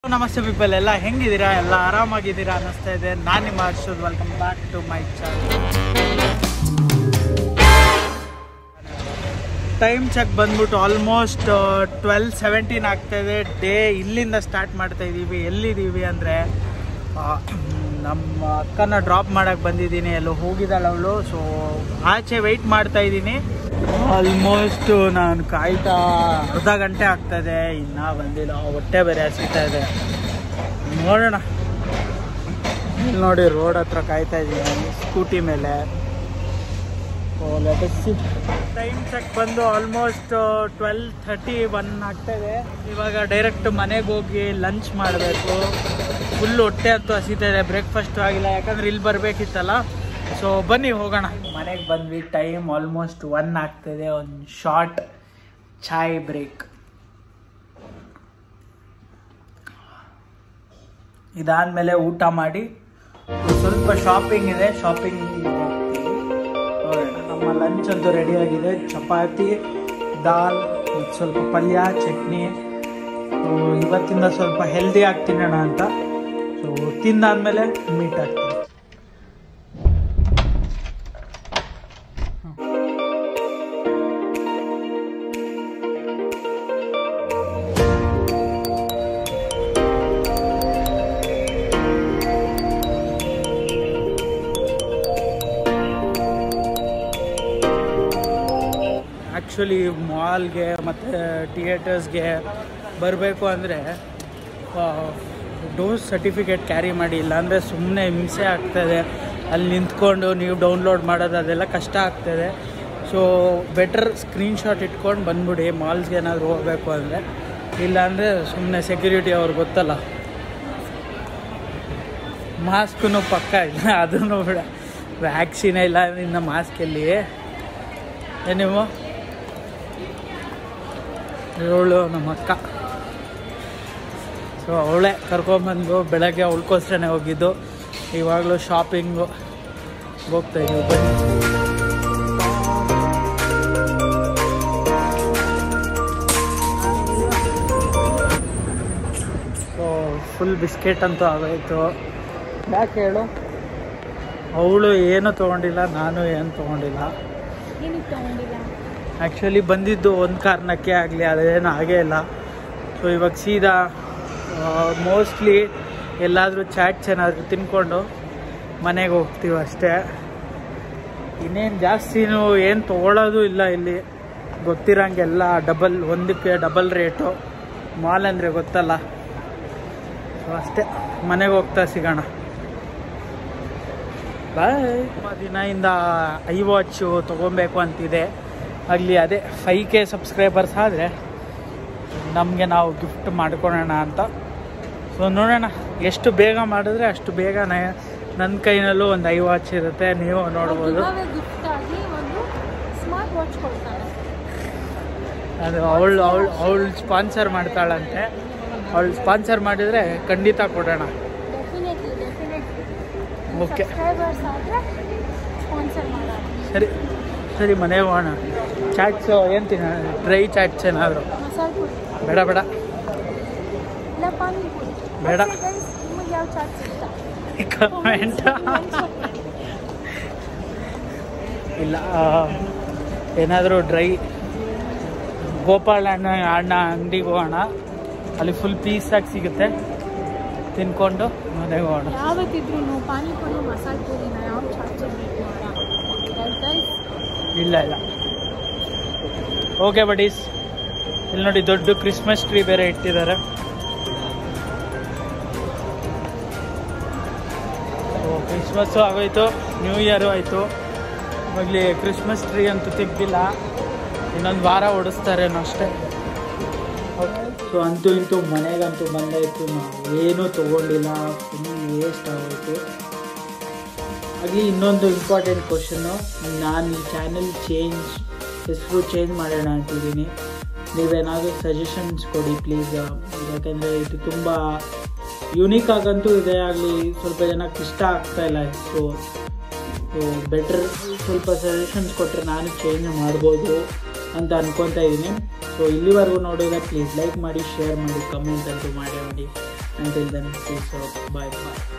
ನಮಸ್ತೆ ಪೀಪಲ್ ಎಲ್ಲ ಹೆಂಗಿದ್ದೀರಾ ಎಲ್ಲ ಆರಾಮಾಗಿದ್ದೀರಾ ಅನ್ನಿಸ್ತಾ ಇದೆ ನಾನು ನಿಮ್ಮ Harshad welcome back to my channel time check ಬಂದ್ಬಿಟ್ಟು ಆಲ್ಮೋಸ್ಟ್ ಟ್ವೆಲ್ ಸೆವೆಂಟೀನ್ ಆಗ್ತಾ ಇದೆ ಡೇ ಇಲ್ಲಿಂದ ಸ್ಟಾರ್ಟ್ ಮಾಡ್ತಾ ಇದ್ದೀವಿ ಎಲ್ಲಿದ್ದೀವಿ ಅಂದರೆ ನಮ್ಮ ಅಕ್ಕನ ಡ್ರಾಪ್ ಮಾಡೋಕ್ಕೆ ಬಂದಿದ್ದೀನಿ ಎಲ್ಲೋ ಹೋಗಿದ್ದಾಳೆ ಅವಳು ಸೊ ಆಚೆ ವೆಯ್ಟ್ ಮಾಡ್ತಾ ಇದ್ದೀನಿ ಆಲ್ಮೋಸ್ಟ್ ನಾನು ಕಾಯ್ತಾ ಅರ್ಧ ಗಂಟೆ ಆಗ್ತಾಯಿದೆ ಇನ್ನೂ ಬಂದಿಲ್ಲ ಹೊಟ್ಟೆ ಬೇರೆ ಹಸಿತಾ ಇದೆ ನೋಡೋಣ ಇಲ್ಲಿ ನೋಡಿ ರೋಡ್ ಹತ್ರ ಕಾಯ್ತಾ ಇದ್ದೀನಿ ಸ್ಕೂಟಿ ಮೇಲೆ ಟೈಮ್ ಚೆಕ್ ಬಂದು ಆಲ್ಮೋಸ್ಟ್ ಟ್ವೆಲ್ ಥರ್ಟಿ ಒನ್ ಆಗ್ತಾಯಿದೆ ಇವಾಗ ಡೈರೆಕ್ಟ್ ಮನೆಗೆ ಹೋಗಿ ಲಂಚ್ ಮಾಡಬೇಕು ಫುಲ್ ಹೊಟ್ಟೆ ಅಂತೂ ಹಸಿತಾ ಇದೆ ಬ್ರೇಕ್ಫಾಸ್ಟ್ ಆಗಿಲ್ಲ ಯಾಕಂದ್ರೆ ಇಲ್ಲಿ ಬರಬೇಕಿತ್ತಲ್ಲ ಸೊ ಬನ್ನಿ ಹೋಗೋಣ ಮನೆಗೆ ಬಂದ್ವಿ ಟೈಮ್ ಆಲ್ಮೋಸ್ಟ್ ಒನ್ ಆಗ್ತಿದೆ ಒಂದು ಶಾರ್ಟ್ ಚಾಯ್ ಬ್ರೇಕ್ ಇದಾದ್ಮೇಲೆ ಊಟ ಮಾಡಿ ಸ್ವಲ್ಪ ಶಾಪಿಂಗ್ ಇದೆ ಶಾಪಿಂಗ್ ಹೋಗ್ತೀವಿ ನೋಡೋಣ ನಮ್ಮ ಲಂಚ್ ಅಂತೂ ರೆಡಿ ಆಗಿದೆ ಚಪಾತಿ ದಾಲ್ ಮತ್ತು ಸ್ವಲ್ಪ ಪಲ್ಯ ಚಟ್ನಿ ಸೊ ಇವತ್ತಿಂದ ಸ್ವಲ್ಪ ಹೆಲ್ದಿ ಆಗಿ ತಿನ್ನೋಣ ಅಂತ ಸೊ ತಿಂದಾದ್ಮೇಲೆ ಮೀಟ್ ಆಗ್ತೀವಿ ಆ್ಯಕ್ಚುಲಿ ಮಾಲ್ಗೆ ಮತ್ತು ಥಿಯೇಟರ್ಸ್ಗೆ ಬರಬೇಕು ಅಂದರೆ ಡೋಸ್ ಸರ್ಟಿಫಿಕೇಟ್ ಕ್ಯಾರಿ ಮಾಡಿ ಇಲ್ಲಾಂದರೆ ಸುಮ್ಮನೆ ಹಿಂಸೆ ಆಗ್ತದೆ ಅಲ್ಲಿ ನಿಂತ್ಕೊಂಡು ನೀವು ಡೌನ್ಲೋಡ್ ಮಾಡೋದು ಅದೆಲ್ಲ ಕಷ್ಟ ಆಗ್ತದೆ ಸೊ ಬೆಟರ್ ಸ್ಕ್ರೀನ್ಶಾಟ್ ಇಟ್ಕೊಂಡು ಬಂದ್ಬಿಡಿ ಮಾಲ್ಸ್ಗೆ ಏನಾದರೂ ಹೋಗಬೇಕು ಅಂದರೆ ಇಲ್ಲಾಂದರೆ ಸುಮ್ಮನೆ ಸೆಕ್ಯೂರಿಟಿ ಅವ್ರಿಗೆ ಗೊತ್ತಲ್ಲ ಮಾಸ್ಕು ಪಕ್ಕ ಇಲ್ಲ ಅದನ್ನು ಬಿಡ ವ್ಯಾಕ್ಸಿನೇ ಇಲ್ಲ ಇನ್ನು ಮಾಸ್ಕ್ ಎಲ್ಲಿ ಏ ನೀವು ಇವಳು ನಮ್ಮ ಅಕ್ಕ ಸೊ ಅವಳೇ ಕರ್ಕೊಂಬಂದು ಬೆಳಗ್ಗೆ ಅವಳಕೋಸ್ಕರನೇ ಹೋಗಿದ್ದು ಇವಾಗಲೂ ಶಾಪಿಂಗು ಹೋಗ್ತಾ ಇದ್ದೀವಿ ಬನ್ನಿ ಸೊ ಫುಲ್ ಬಿಸ್ಕೆಟ್ ಅಂತೂ ಆಗೋಯ್ತು ಯಾಕೆ ಹೇಳು ಅವಳು ಏನು ತೊಗೊಂಡಿಲ್ಲ ನಾನು ಏನು ತೊಗೊಂಡಿಲ್ಲ ಏನಕ್ಕೆ ತಗೊಂಡಿಲ್ಲ ಆ್ಯಕ್ಚುಲಿ ಬಂದಿದ್ದು ಒಂದು ಕಾರಣಕ್ಕೆ ಆಗಲಿ ಅದೇನು ಆಗೇ ಇಲ್ಲ ಸೊ ಇವಾಗ ಸೀದಾ ಮೋಸ್ಟ್ಲಿ ಎಲ್ಲಾದರೂ ಚಾಟ್ಸ್ ಏನಾದರೂ ತಿನ್ಕೊಂಡು ಮನೆಗೆ ಹೋಗ್ತೀವಿ ಅಷ್ಟೇ ಇನ್ನೇನು ಜಾಸ್ತಿನೂ ಏನು ತೊಗೊಳೋದು ಇಲ್ಲ ಇಲ್ಲಿ ಗೊತ್ತಿರೋಂಗೆಲ್ಲ ಡಬಲ್ ಒಂದಕ್ಕೆ ಡಬಲ್ ರೇಟು ಮಾಲ್ ಅಂದರೆ ಗೊತ್ತಲ್ಲ ಸೊ ಅಷ್ಟೇ ಮನೆಗೆ ಹೋಗ್ತಾ ಸಿಗೋಣ ಬಾಯ್ ದಿನದಿಂದ ಐ ವಾಚು ತೊಗೊಬೇಕು ಅಂತಿದೆ ಆಗಲಿ ಅದೇ ಫೈ ಕೆ ಸಬ್ಸ್ಕ್ರೈಬರ್ಸ್ ಆದರೆ ನಮಗೆ ನಾವು ಗಿಫ್ಟ್ ಮಾಡ್ಕೊಳೋಣ ಅಂತ ಸೊ ನೋಡೋಣ ಎಷ್ಟು ಬೇಗ ಮಾಡಿದ್ರೆ ಅಷ್ಟು ಬೇಗ ನನ್ನ ಕೈನಲ್ಲೂ ಒಂದು ಐ ವಾಚ್ ಇರುತ್ತೆ ನೀವು ನೋಡ್ಬೋದು ಗಿಫ್ಟ್ ಆಗಿ ಒಂದು ಸ್ಮಾರ್ಟ್ ವಾಚ್ ಕೊಡ್ತಾರೆ ಅದು ಅವಳು ಅವಳು ಅವಳು ಸ್ಪಾನ್ಸರ್ ಮಾಡ್ತಾಳಂತೆ ಅವಳು ಸ್ಪಾನ್ಸರ್ ಮಾಡಿದರೆ ಖಂಡಿತ ಕೊಡೋಣ ಡೆಫಿನೆಟ್ಲಿ ಡೆಫಿನೆಟ್ಲಿ ಓಕೆ ಸಬ್ಸ್ಕ್ರೈಬರ್ಸ್ ಆದರೆ ಸ್ಪಾನ್ಸರ್ ಮಾಡೋಣ ಸರಿ ಸರಿ ಮನೆಗೆ ಹೋಗೋಣ ಚಾಟ್ಸು ಏನು ತಿನ್ನೋಣ ಡ್ರೈ ಚಾಟ್ಸ್ ಏನಾದರೂ ಮಸಾಲೆ ಪುರಿ ಬೇಡ ಬೇಡ ಇಲ್ಲ ಪಾನಿಪುರಿ ಬೇಡ. ನಿಮಗೆ ಯಾವ ಚಾಟ್ಸ್ ಇಷ್ಟ ಕಮೆಂಟ್ ಇಲ್ಲ ಏನಾದರೂ ಡ್ರೈ ಗೋಪಾಲ ಅಣ್ಣ ಅಣ್ಣ ಅಂಗಡಿಗೆ ಹೋಗೋಣ ಅಲ್ಲಿ ಫುಲ್ ಪೀಸಾಗಿ ಸಿಗುತ್ತೆ ತಿನ್ಕೊಂಡು ಮನೆಗೆ ಹೋಗೋಣ ಯಾವತ್ತಿದ್ರು ಪಾನಿಪುರಿ ಮಸಾಲೆ ಪುರಿನ ಯಾವ ಚಾಟ್ಸ್ ಮೀಟ್ ಮಾಡೋಣ ಗೈಸ್ ಇಲ್ಲ ಇಲ್ಲ ಓಕೆ ಬಡೀಸ್ ಇಲ್ಲಿ ನೋಡಿ ದೊಡ್ಡ ಕ್ರಿಸ್ಮಸ್ ಟ್ರೀ ಬೇರೆ ಇಟ್ಟಿದ್ದಾರೆ ಕ್ರಿಸ್ಮಸ್ಸು ಆಗೋಯ್ತು ನ್ಯೂ ಇಯರು ಆಯಿತು ಇವಾಗಲಿ ಕ್ರಿಸ್ಮಸ್ ಟ್ರೀ ಅಂತೂ ತೆಗ್ದಿಲ್ಲ ಇನ್ನೊಂದು ವಾರ ಓಡಿಸ್ತಾರೇನೋ ಅಷ್ಟೇ ಸೊ ಅಂತೂ ಇಂತೂ ಮನೆಗಂತೂ ಬಂದಾಯಿತು ನಾವು ಏನೂ ತೊಗೊಂಡಿಲ್ಲ ಫುಲ್ ವೇಸ್ಟ್ ಆಗೋಯ್ತು ಹಾಗೆ ಇನ್ನೊಂದು ಇಂಪಾರ್ಟೆಂಟ್ ಕ್ವಶನ್ನು ನಾನು ಈ ಚಾನೆಲ್ ಚೇಂಜ್ ಹೆಸರು ಚೇಂಜ್ ಮಾಡೋಣ ಅಂತಿದ್ದೀನಿ ನೀವೇನಾದರೂ ಸಜೆಷನ್ಸ್ ಕೊಡಿ ಪ್ಲೀಸ್ ಯಾಕೆಂದರೆ ಇದು ತುಂಬ ಯುನೀಕ್ ಆಗಂತೂ ಇದೇ ಆಗಲಿ ಸ್ವಲ್ಪ ಜನಕ್ಕೆ ಇಷ್ಟ ಆಗ್ತಾ ಇಲ್ಲ ಸೊ ಸೊ ಬೆಟ್ರ್ ಸ್ವಲ್ಪ ಸಜೆಷನ್ಸ್ ಕೊಟ್ಟರೆ ನಾನು ಚೇಂಜ್ ಮಾಡ್ಬೋದು ಅಂತ ಅನ್ಕೊತಾ ಇದ್ದೀನಿ ಸೊ ಇಲ್ಲಿವರೆಗೂ ನೋಡಿದ್ರೆ ಪ್ಲೀಸ್ ಲೈಕ್ ಮಾಡಿ ಶೇರ್ ಮಾಡಿ ಕಮೆಂಟ್ ಅಂತೂ ಮಾಡಿ ಮಾಡಿ Until then, peace out. Bye bye.